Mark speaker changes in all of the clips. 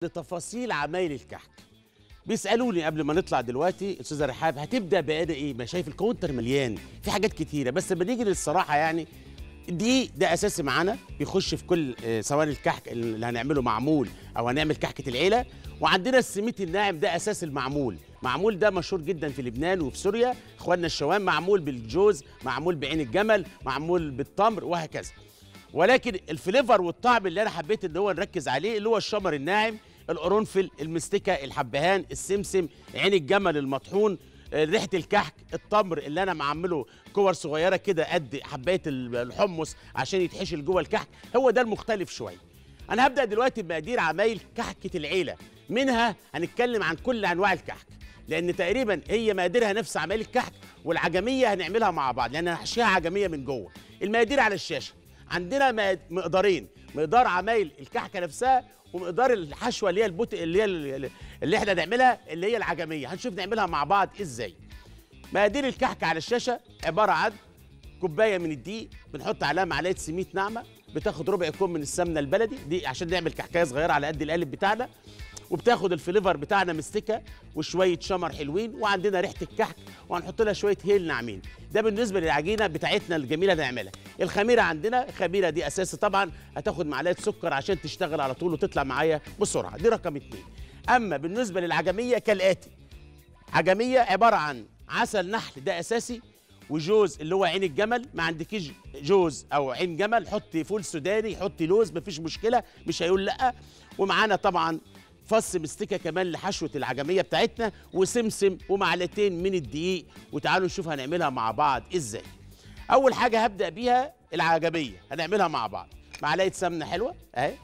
Speaker 1: لتفاصيل عمايل الكحك بيسالوني قبل ما نطلع دلوقتي استاذه رحاب هتبدا بقى ايه ما شايف الكاونتر مليان في حاجات كتيره بس لما نيجي للصراحه يعني دي ده اساسي معانا بيخش في كل آه، سواء الكحك اللي هنعمله معمول او هنعمل كحكه العيله وعندنا السميت الناعم ده اساس المعمول معمول ده مشهور جدا في لبنان وفي سوريا اخواننا الشوام معمول بالجوز معمول بعين الجمل معمول بالتمر وهكذا ولكن الفليفر والطعم اللي انا حبيت ان هو نركز عليه اللي هو الشمر الناعم القرنفل المستكه الحبهان السمسم عين الجمل المطحون آه، ريحه الكحك التمر اللي انا معمله كور صغيره كده قد حبايه ال- الحمص عشان يتحشل جوه الكحك هو ده المختلف شويه انا هبدا دلوقتي بمقادير عمايل كحكه العيله منها هنتكلم عن كل انواع الكحك لان تقريبا هي مقاديرها نفس عمايل الكحك والعجميه هنعملها مع بعض لان انا هحشيها عجميه من جوه المقادير على الشاشه عندنا مقاد- مقدارين مقدار عمايل الكحكه نفسها ومقدار الحشوه اللي هي البوت اللي هي ال- اللي احنا نعملها اللي هي العجميه هنشوف نعملها مع بعض ازاي مقادير الكحكه على الشاشه عباره عن كوبايه من الدقيق بنحط عليها معلقه سميد ناعمه بتاخد ربع كوب من السمنه البلدي دي عشان نعمل كحكايه صغيره على قد القالب بتاعنا وبتاخد الفليفر بتاعنا مستكه وشويه شمر حلوين وعندنا ريحه الكحك وهنحط لها شويه هيل ناعمين ده بالنسبه للعجينه بتاعتنا الجميله اللي هنعملها الخميره عندنا الخميره دي اساسي طبعا هتاخد معلقه سكر عشان تشتغل على طول وتطلع معايا بسرعه دي رقم اتنين اما بالنسبه للعجميه كالاتي عجميه عباره عن عسل نحل ده اساسي وجوز اللي هو عين الجمل ما عندكيش جوز او عين جمل حطي فول سوداني حطي لوز مفيش مشكله مش هيقول لا ومعانا طبعا فص مستكه كمان لحشوه العجميه بتاعتنا وسمسم ومعلقتين من الدقيق وتعالوا نشوف هنعملها مع بعض ازاي اول حاجه هبدا بيها العجميه هنعملها مع بعض معلقه سمنه حلوه اهي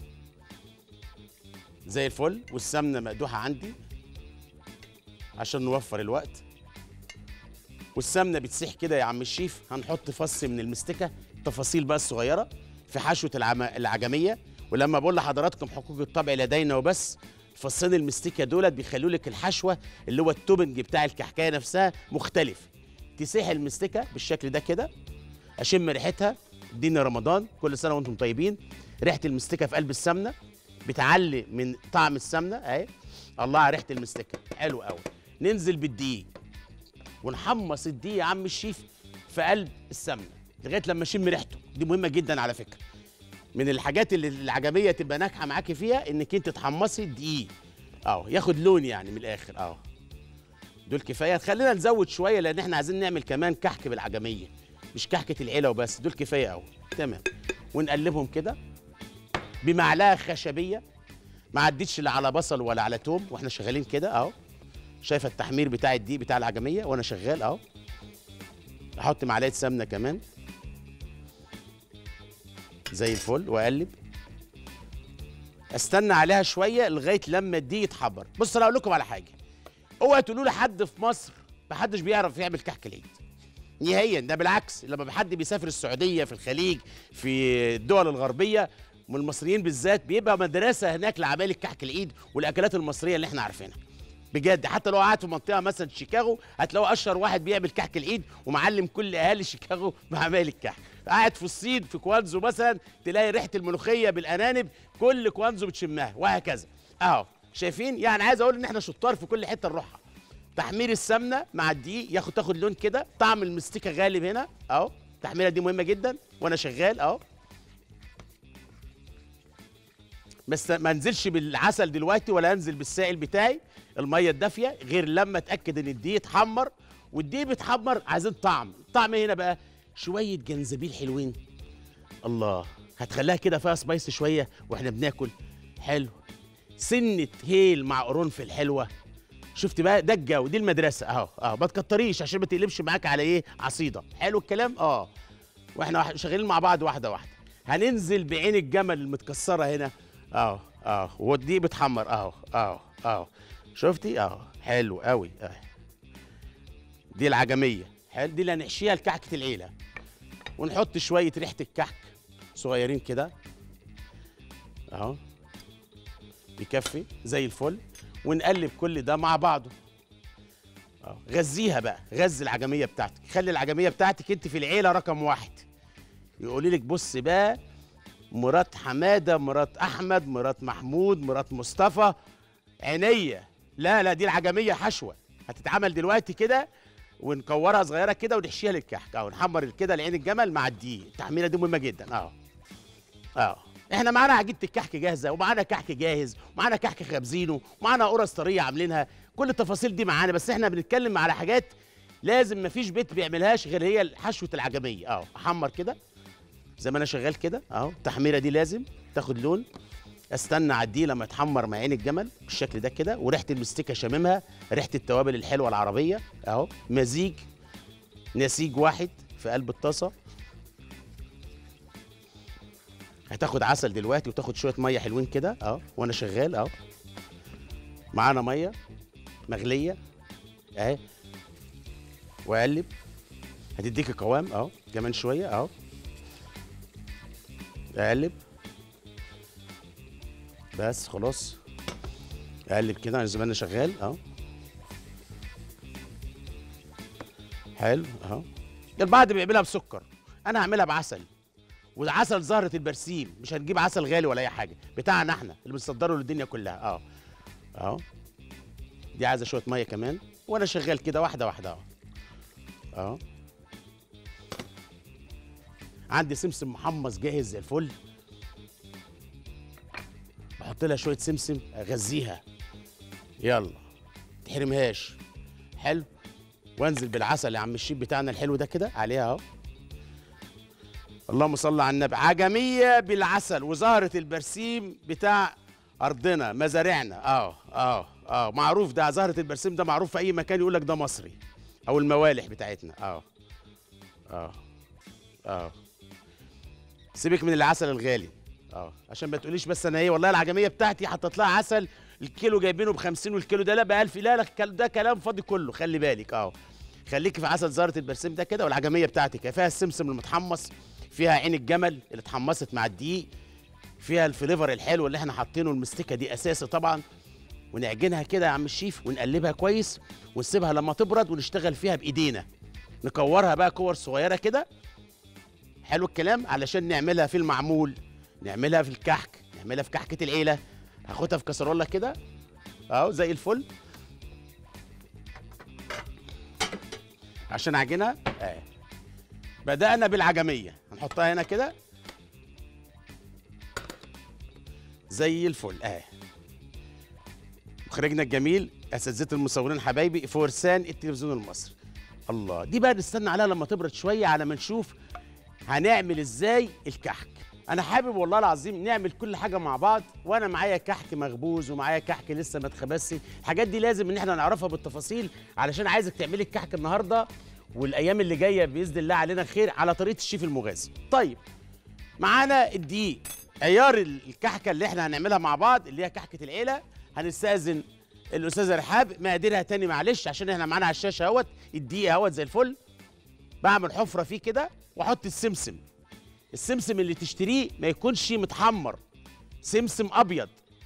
Speaker 1: زي الفل والسمنه مقدوحه عندي عشان نوفر الوقت والسمنه بتسيح كده يا عم الشيف هنحط فص من المستكه التفاصيل بقى الصغيره في حشوه العم... العجميه ولما بقول لحضراتكم حقوق الطبع لدينا وبس فصين المستكه دولت بيخلوا لك الحشوه اللي هو التوبنج بتاع الكحكايه نفسها مختلف تسيح المستكه بالشكل ده كده اشم ريحتها دين رمضان كل سنه وانتم طيبين ريحه المستكه في قلب السمنه بتعلي من طعم السمنه اهي الله على ريحه المستكه حلو قوي ننزل بالدقيق ونحمص الدقيق يا عم الشيف في قلب السمنه لغايه لما اشم ريحته دي مهمه جدا على فكره من الحاجات اللي العجميه تبقى ناجحه معاكي فيها انك انت تحمصي الدقيق اهو ياخد لون يعني من الاخر اهو دول كفايه خلينا نزود شويه لان احنا عايزين نعمل كمان كحك بالعجميه مش كحكه العيله وبس دول كفايه قوي تمام ونقلبهم كده بمعلقه خشبيه ما عدتش لا على بصل ولا على توم واحنا شغالين كده اهو شايفه التحمير بتاع الدقيق بتاع العجميه وانا شغال اهو احط معلقه سمنه كمان زي الفل واقلب استنى عليها شويه لغايه لما الدقيق يتحمر بص انا اقول لكم على حاجه اوعى تقولوا لي حد في مصر محدش بيعرف يعمل كحك العيد نهائيا ده بالعكس لما حد بيسافر السعوديه في الخليج في الدول الغربيه من المصريين بالذات بيبقى مدرسه هناك لعمال الكحك العيد والاكلات المصريه اللي احنا عارفينها بجد حتى لو قعدت في منطقه مثلا شيكاغو هتلاقوا اشهر واحد بيعمل كحك العيد ومعلم كل اهالي شيكاغو بعمال الكحك قاعد في الصين في كوانزو مثلا تلاقي ريحه الملوخيه بالارانب كل كوانزو بتشمها وهكذا اهو شايفين يعني عايز اقول ان احنا شطار في كل حته نروحها تحمير السمنه مع الدقيق ياخد تاخد لون كده طعم المستكه غالب هنا اهو التحميره دي مهمه جدا وانا شغال اهو بس ما انزلش بالعسل دلوقتي ولا انزل بالسائل بتاعي الميه الدافيه غير لما اتاكد ان الدقيق اتحمر والدقيق بيتحمر عايزين طعم الطعم هنا بقى شويه جنزبيل حلوين الله هتخليها كده فيها سبايس شويه واحنا بناكل حلو سنه هيل مع قرنفل حلوه شفت بقى ده الجو دي المدرسه اهو اهو ما تكتريش عشان ما تقلبش معاك على ايه عصيده حلو الكلام اه واحنا واحد- شغالين مع بعض واحده واحده هننزل بعين الجمل المتكسره هنا اهو اهو ودي بتحمر اهو اهو اهو شفتي اهو حلو قوي اهي دي العجميه حلو دي اللي هنحشيها لكعكه العيله ونحط شويه ريحه الكحك صغيرين كده اهو يكفي زي الفل ونقلب كل ده مع بعضه أهو. غذيها بقى غذي العجميه بتاعتك خلي العجميه بتاعتك انت في العيله رقم واحد يقول لك بص بقى مرات حماده مرات احمد مرات محمود مرات مصطفى عينيا لا لا دي العجميه حشوه هتتعمل دلوقتي كده ونكورها صغيره كده ونحشيها للكحك او نحمر كده لعين الجمل مع الدقيق التحميره دي مهمه جدا اه اه احنا معانا عجينه الكحك جاهزه ومعانا كحك جاهز ومعانا كحك خابزينه ومعانا قرص طريه عاملينها كل التفاصيل دي معانا بس احنا بنتكلم على حاجات لازم مفيش بيت بيعملهاش غير هي حشوه العجميه اه احمر كده زي ما انا شغال كده اهو التحميره دي لازم تاخد لون استنى اعديه لما يتحمر مع عين الجمل بالشكل ده كده وريحه المستكه شاممها ريحه التوابل الحلوه العربيه اهو مزيج نسيج واحد في قلب الطاسه هتاخد عسل دلوقتي وتاخد شويه ميه حلوين كده اهو وانا شغال اهو معانا ميه مغليه اهي واقلب هتديك قوام اهو كمان شويه اهو اقلب بس خلاص اقلب كده زي ما انا شغال اهو حلو اهو البعض بيعملها بسكر انا هعملها بعسل وعسل زهرة البرسيم مش هنجيب عسل غالي ولا اي حاجه بتاعنا احنا اللي بنصدره للدنيا كلها اه اهو دي عايزه شويه ميه كمان وانا شغال كده واحده واحده اهو اهو عندي سمسم محمص جاهز زي الفل بحط لها شويه سمسم اغذيها يلا تحرمهاش حلو وانزل بالعسل يا عم الشيب بتاعنا الحلو ده كده عليها اهو اللهم صل على النبي عجميه بالعسل وزهره البرسيم بتاع ارضنا مزارعنا اه اه اه معروف ده زهره البرسيم ده معروف في اي مكان يقول لك ده مصري او الموالح بتاعتنا اه اه اه سيبك من العسل الغالي اه عشان ما تقوليش بس انا ايه والله العجميه بتاعتي حطيت لها عسل الكيلو جايبينه ب 50 والكيلو ده لا ب 1000 لا لا ده كلام فاضي كله خلي بالك اه خليكي في عسل زهره البرسيم ده كده والعجميه بتاعتك فيها السمسم المتحمص فيها عين الجمل اللي اتحمصت مع الدقيق فيها الفليفر الحلو اللي احنا حاطينه المستكه دي اساسي طبعا ونعجنها كده يا عم الشيف ونقلبها كويس ونسيبها لما تبرد ونشتغل فيها بايدينا نكورها بقى كور صغيره كده حلو الكلام علشان نعملها في المعمول نعملها في الكحك نعملها في كحكه العيله هاخدها في كسرولة كده اهو زي الفل عشان اعجنها اه بدأنا بالعجمية هنحطها هنا كده زي الفل اه مخرجنا الجميل اساتذه المصورين حبايبي فرسان التلفزيون المصري الله دي بقى نستنى عليها لما تبرد شويه على ما نشوف هنعمل ازاي الكحك انا حابب والله العظيم نعمل كل حاجه مع بعض وانا معايا كحك مخبوز ومعايا كحك لسه ما اتخبزش الحاجات دي لازم ان احنا نعرفها بالتفاصيل علشان عايزك تعملي الكحك النهارده والايام اللي جايه باذن الله علينا خير على طريقه الشيف المغازي طيب معانا الدقيق عيار الكحكه اللي احنا هنعملها مع بعض اللي هي كحكه العيله هنستاذن الاستاذه رحاب مقاديرها تاني معلش عشان احنا معانا على الشاشه اهوت الدقيق اهوت زي الفل بعمل حفره فيه كده واحط السمسم السمسم اللي تشتريه ما يكونش متحمر سمسم ابيض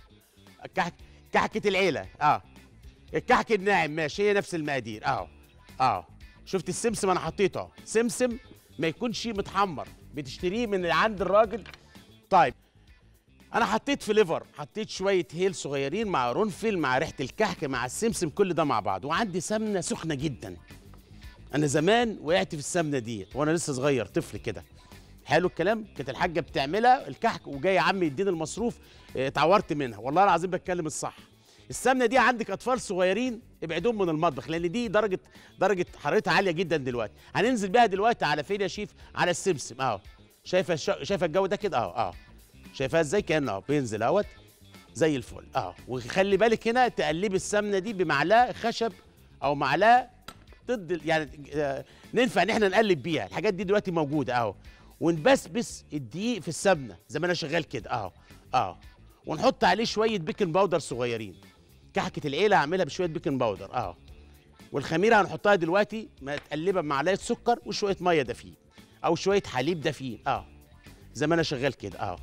Speaker 1: كحك كحكه العيله اه الكحك الناعم ماشي هي نفس المقادير اهو اه شفت السمسم انا حطيته اهو سمسم ما يكونش متحمر بتشتريه من عند الراجل طيب انا حطيت فليفر حطيت شويه هيل صغيرين مع رنفل مع ريحه الكحك مع السمسم كل ده مع بعض وعندي سمنه سخنه جدا انا زمان وقعت في السمنه ديت وانا لسه صغير طفل كده حلو الكلام كانت الحاجه بتعملها الكحك وجاي عمي يديني المصروف اه، اتعورت منها والله العظيم بتكلم الصح السمنه دي عندك اطفال صغيرين ابعدوهم من المطبخ لان دي درجه درجه حرارتها عاليه جدا دلوقتي هننزل بيها دلوقتي على فين يا شيف على السمسم اهو شايفه الش- شايفه الجو ده كده اهو اهو شايفاها ازاي كانه اهو بينزل اهوت زي الفل اهو وخلي بالك هنا تقلبي السمنه دي بمعلقه خشب او معلقه ضد ال- يعني آه، ننفع ان احنا نقلب بيها الحاجات دي دلوقتي موجوده اهو ونبسبس الدقيق في السمنه زي ما انا شغال كده اهو اهو ونحط عليه شويه بيكنج باودر صغيرين كحكه العيله هعملها بشويه بيكنج باودر اهو والخميره هنحطها دلوقتي متقلبه بمعلقه سكر وشويه ميه دافيين او شويه حليب دافيين اه زي ما انا شغال كده اهو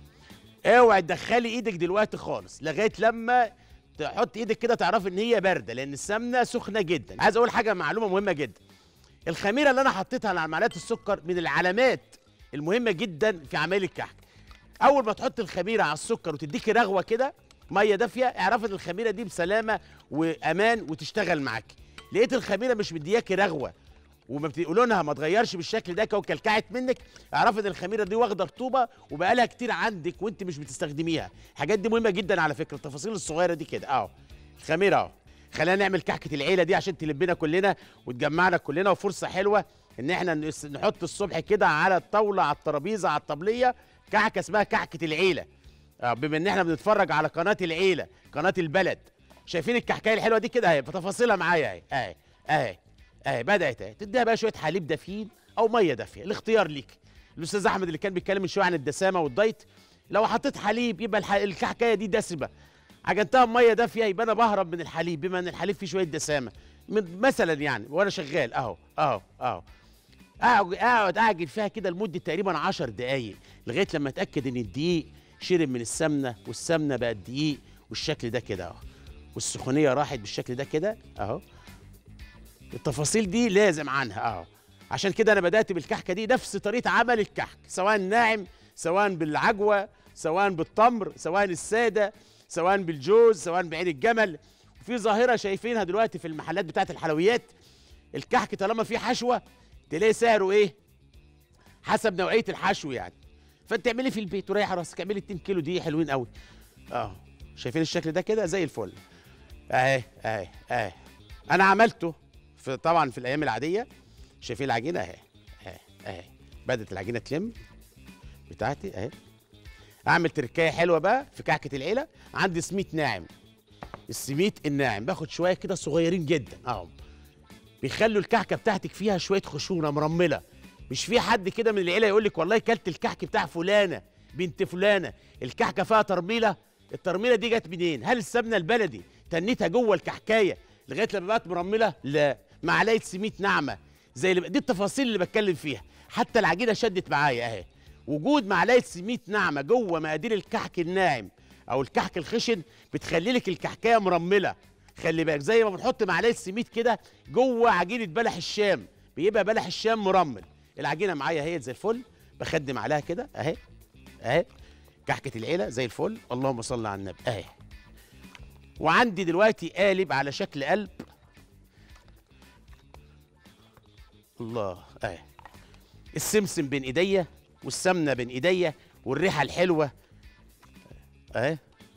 Speaker 1: اوعي تدخلي ايدك دلوقتي خالص لغايه لما تحط ايدك كده تعرفي ان هي بارده لان السمنه سخنه جدا عايز اقول حاجه معلومه مهمه جدا الخميره اللي انا حطيتها على معلقه السكر من العلامات المهمه جدا في عمايل الكحك اول ما تحط الخميره على السكر وتديكي رغوه كده ميه دافيه اعرفي ان الخميره دي بسلامه وامان وتشتغل معاكي لقيت الخميره مش مدياكي رغوه وما بتقولوا لها ما تغيرش بالشكل ده وكلكعت منك اعرفي ان الخميره دي واخده رطوبه وبقالها كتير عندك وانت مش بتستخدميها الحاجات دي مهمه جدا على فكره التفاصيل الصغيره دي كده اهو الخميره اهو خلينا نعمل كحكه العيله دي عشان تلبنا كلنا وتجمعنا كلنا وفرصه حلوه ان احنا نس- نحط الصبح كده على الطاوله على الترابيزه على الطبليه كعكه اسمها كعكه العيله اه بما ان احنا بنتفرج على قناه العيله قناه البلد شايفين الكحكايه الحلوه دي كده اهي بتفاصيلها معايا اهي اهي اهي اهي بدات اهي تديها بقى شويه حليب دافيين او ميه دافيه الاختيار ليك الاستاذ احمد اللي كان بيتكلم من شويه عن الدسامه والدايت لو حطيت حليب يبقى الح... الكحكايه دي دسمه عجنتها بميه دافيه يبقى انا بهرب من الحليب بما ان الحليب فيه شويه دسامه من مثلا يعني وانا شغال اهو اهو اهو اقعد اقعد اعجن فيها كده لمده تقريبا 10 دقائق لغايه لما اتاكد ان الدقيق شرب من السمنه والسمنه بقت دقيق والشكل ده كده اهو والسخونيه راحت بالشكل ده كده اهو التفاصيل دي لازم عنها اهو عشان كده انا بدات بالكحكه دي نفس طريقه عمل الكحك سواء ناعم سواء بالعجوه سواء بالتمر سواء الساده سواء بالجوز سواء بعين الجمل وفي ظاهره شايفينها دلوقتي في المحلات بتاعت الحلويات الكحك طالما فيه حشوه تلاقي سعره ايه حسب نوعيه الحشو يعني فانت اعملي في البيت وريح راسك اعملي 2 كيلو دي حلوين قوي اه شايفين الشكل ده كده زي الفل اهي اهي اهي انا عملته في طبعا في الايام العاديه شايفين العجينه اهي اهي اهي بدات العجينه تلم بتاعتي اهي اعمل تركايه حلوه بقى في كعكه العيله عندي سميت ناعم السميت الناعم باخد شويه كده صغيرين جدا اهو بيخلوا الكعكه بتاعتك فيها شويه خشونه مرمله مش في حد كده من العيله يقول لك والله كلت الكحك بتاع فلانه بنت فلانه الكحكه فيها ترميله الترميله دي جت منين هل السمنه البلدي تنيتها جوه الكحكايه لغايه لما بقت مرمله لا معلقه سميت ناعمه زي اللي دي التفاصيل اللي بتكلم فيها حتى العجينه شدت معايا اهي وجود معلقه سميت ناعمه جوه مقادير الكحك الناعم او الكحك الخشن بتخلي لك الكحكايه مرمله خلي بالك زي ما بنحط معلقه سميد كده جوه عجينه بلح الشام بيبقى بلح الشام مرمل العجينه معايا اهي زي الفل بخدم عليها كده اهي اهي كحكه العيله زي الفل اللهم صل على النبي اهي وعندي دلوقتي قالب على شكل قلب الله اهي السمسم بين ايديا والسمنه بين ايديا والريحه الحلوه اهي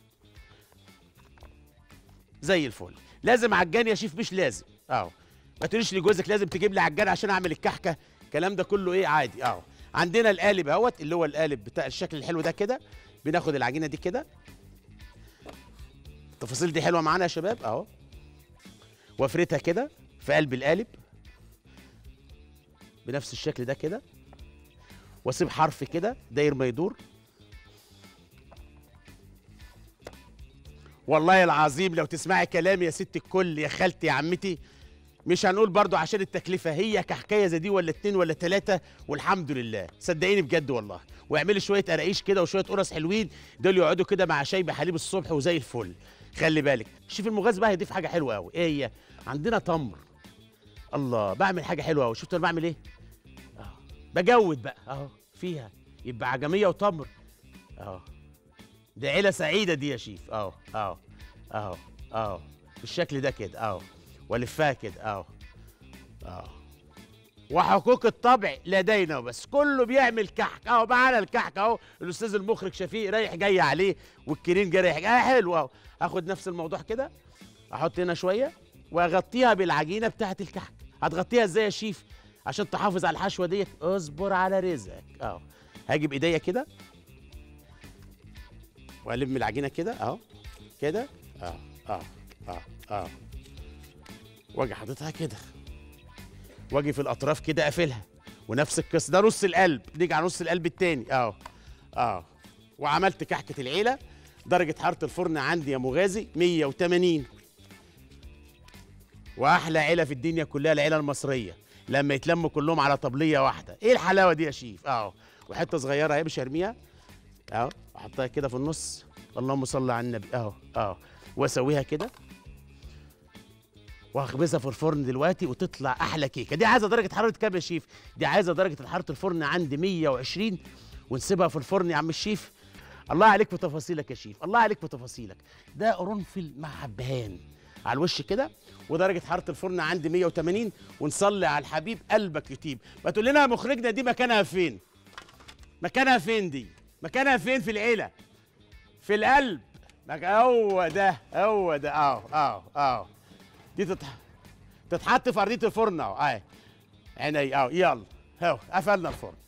Speaker 1: زي الفل لازم عجان يا شيف مش لازم اهو ما تقوليش لجوزك لازم تجيب لي عجان عشان اعمل الكحكه الكلام ده كله ايه عادي اهو عندنا القالب اهوت اللي هو القالب بتاع الشكل الحلو ده كده بناخد العجينه دي كده التفاصيل دي حلوه معانا يا شباب اهو وافردها كده في قلب القالب بنفس الشكل ده كده واسيب حرف كده داير ما يدور والله العظيم لو تسمعي كلامي يا ست الكل يا خالتي يا عمتي مش هنقول برضو عشان التكلفة هي كحكاية زي دي ولا اتنين ولا تلاتة والحمد لله صدقيني بجد والله واعملي شوية قراقيش كده وشوية قرص حلوين دول يقعدوا كده مع شاي بحليب الصبح وزي الفل خلي بالك شوف المغاز بقى هيضيف حاجة حلوة قوي ايه هي عندنا تمر الله بعمل حاجة حلوة قوي شفت انا بعمل ايه اهو بجود بقى اهو فيها يبقى عجمية وتمر اهو دي عيلة سعيدة دي يا شيف اهو اهو اهو اهو بالشكل ده كده اهو والفها كده اهو اهو وحقوق الطبع لدينا وبس كله بيعمل كحك اهو معانا الكحك اهو الاستاذ المخرج شفيق رايح جاي عليه والكريم جاي رايح جاي اه حلو اهو اخد نفس الموضوع كده احط هنا شويه واغطيها بالعجينه بتاعه الكحك هتغطيها ازاي يا شيف عشان تحافظ على الحشوه ديت اصبر على رزقك اهو هاجي بايديا كده والم العجينه كده اهو كده اه اه اه اه واجي حاططها كده واجي في الاطراف كده قافلها ونفس القصه ده نص القلب نيجي على نص القلب التاني اه اه وعملت كحكه العيله درجه حراره الفرن عندي يا مغازي 180 واحلى عيله في الدنيا كلها العيله المصريه لما يتلموا كلهم على طبليه واحده ايه الحلاوه دي يا شيف اهو وحته صغيره اهي مش هرميها اهو احطها كده في النص اللهم صل على النبي اهو اهو واسويها كده واخبزها في الفرن دلوقتي وتطلع احلى كيكه دي عايزه درجه حراره كام يا شيف دي عايزه درجه حراره الفرن عندي 120 ونسيبها في الفرن يا عم الشيف الله عليك في تفاصيلك يا شيف الله عليك في تفاصيلك ده قرنفل مع حبهان على الوش كده ودرجه حراره الفرن عندي 180 ونصلي على الحبيب قلبك يطيب ما تقول لنا يا مخرجنا دي مكانها فين مكانها فين دي مكانها فين في العيله في القلب مك- هو ده هو ده اهو اهو اهو دي تتح... تتحط في ارضيه الفرن اهو اهي عيني اهو يلا اهو قفلنا الفرن